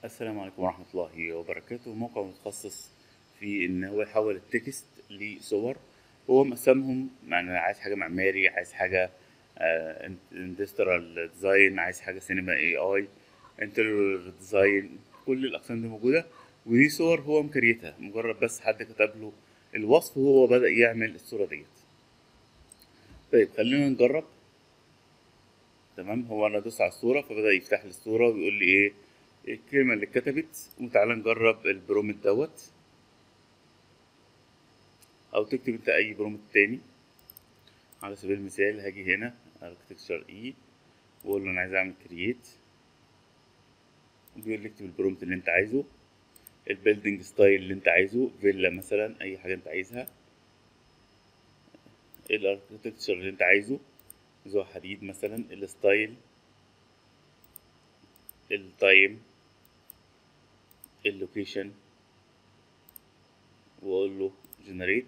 السلام عليكم ورحمة الله وبركاته موقع متخصص في إن هو يحول التكست لصور هو مقسمهم يعني عايز حاجة معماري عايز حاجة اندسترال ديزاين عايز حاجة سينما اي اي انتريور ديزاين كل الأقسام دي موجودة ودي صور هو مكريتها مجرد بس حد كتب له الوصف وهو بدأ يعمل الصورة ديت طيب خلينا نجرب تمام هو انا دوس على الصورة فبدأ يفتح لي الصورة ويقول لي ايه الكلمة اللي اتكتبت وتعالى نجرب البرومت دوت أو تكتب أنت أي برومت تاني على سبيل المثال هاجي هنا architecture اي وأقول له أنا عايز أعمل create وبيقول لي اكتب البرومت اللي أنت عايزه البيلدينج ستايل اللي أنت عايزه فيلا مثلا أي حاجة أنت عايزها الاركتكتشر اللي أنت عايزه ذو حديد مثلا الستايل التايم اللوكيشن واقول له جنريت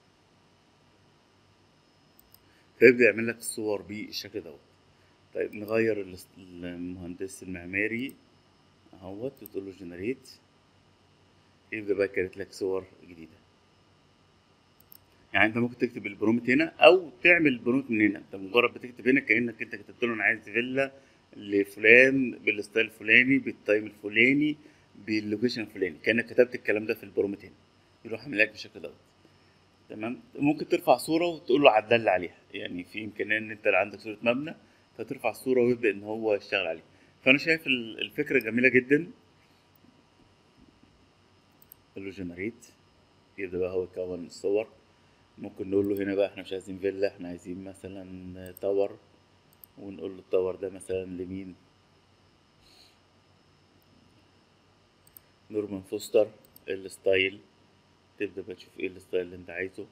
فيبدا يعمل لك الصور بالشكل دوت طيب نغير المهندس المعماري اهوت وتقول له جنريت يبدا بقى يكريت لك صور جديده يعني انت ممكن تكتب البرومت هنا او تعمل البرومت من هنا انت مجرد بتكتب هنا كانك انت كتبت له انا عايز فيلا لفلان بالستايل الفلاني بالتايم الفلاني باللوكيشن الفلاني كانك كتبت الكلام ده في البرومت هنا يروح عامل لك بالشكل دوت تمام ممكن ترفع صوره وتقول له عدل عليها يعني في امكانيه ان انت عندك صوره مبنى فترفع الصوره ويبدا ان هو يشتغل عليها فانا شايف الفكره جميله جدا قول له جنريت يبدا بقى هو يكون الصور ممكن نقول له هنا بقى احنا مش عايزين فيلا احنا عايزين مثلا تاور ونقول له التاور ده مثلا لمين نورمان فوستر الستايل تبدأ بقى تشوف ايه الستايل اللي انت عايزه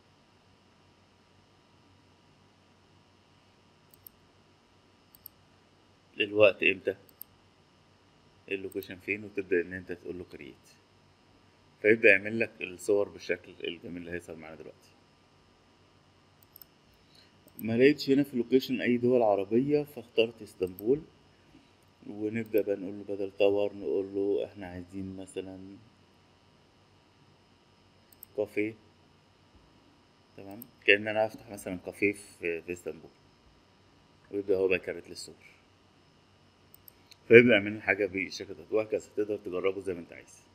الوقت امتى اللوكيشن فين وتبدأ ان انت تقول له كرييت فيبدأ يعمل لك الصور بالشكل الجميل اللي هيظهر معانا دلوقتي ما لقيتش هنا في اللوكيشن اي دول عربية فاخترت اسطنبول ونبدأ بقى نقول له بدل تاور نقول له احنا عايزين مثلا كافيه تمام كأن انا هفتح مثلا كافيه في, في اسطنبول ويبدأ هو بقى يكرت لي الصور فيبدأ يعمل حاجة بالشكل ده وهكذا تقدر تجربه زي ما انت عايز